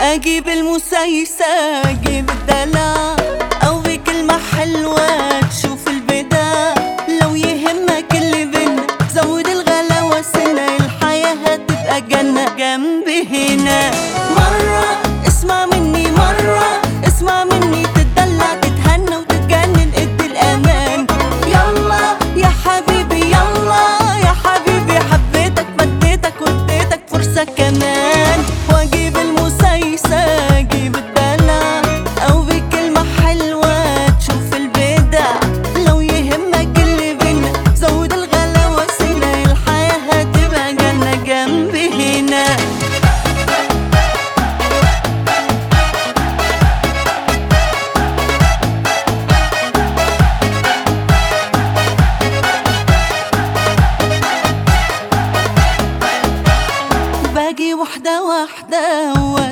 اجيب المسايسة اجيب الدلع او بكلمة حلوة تشوف البداع لو يهمك اللي بينا زود الغلاوة سنة الحياة هتبقى جنة جنبي هنا مرة اسمع مني مرة اسمع مني تتدلع تتهنى وتتجنن ادي الامان يلا يا حبيبي يلا يا حبيبي حبيتك بديتك واديتك فرصة كمان واجيب المسايسة اجيب الدلع او بكلمة حلوة تشوف البدع لو يهمك اللي بينا زود الغلاوة سنة الحياة هتبقى جنة جنبي هنا باجي واحدة واحدة